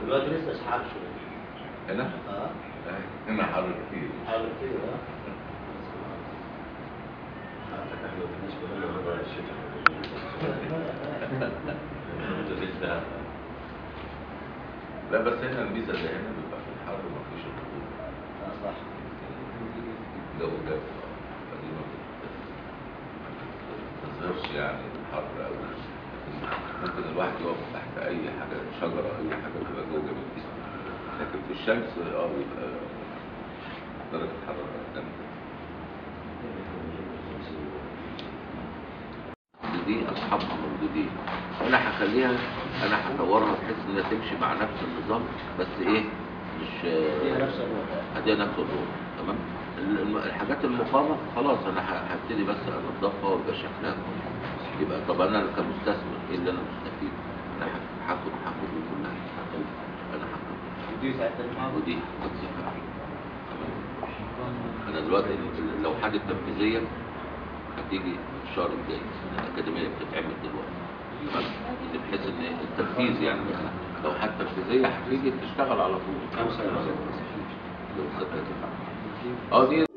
دلوقتي لسه اشحال شويه هنا اه آه، هنا حر كتير حاول كده اه حتى احنا ما كناش كلنا موضوع الشتاء انت لسه لا بس هنا الميزه اللي هنا بيبقى في الحر مفيش رطوبه اه صح الجو جاف فدي ما بت- ما بتظهرش يعني الحر قوي ممكن الواحد يقف تحت اي حاجه شجره اي حاجه بيبقى الجو جميل جدا لكن في الشمس اه بيبقى درجه الحراره جامده دي اصحابها موجودين انا هخليها انا هطورها بحيث انها تمشي مع نفس النظام بس ايه مش هي نفس الوضع هديها نفس الروح تمام ال- الم- الحاجات المقامة خلاص انا ه- هبتدي بس انضفها ويبقى شكلها كويس. يبقى طب انا كمستثمر ايه اللي انا مستفيد انا ه- هاخد هاخد من كل حاجه انا هاخد ودي ساعتها المعرض ودي وظيفه تمام انا دلوقتي ال- اللوحات التنفيذيه هتيجي الشهر الجاي الاكاديميه بتتعمل دلوقتي تمام إن بحيث ان التنفيذ يعني لوحات تنفيذيه هتيجي تشتغل على طول خمسة اه دي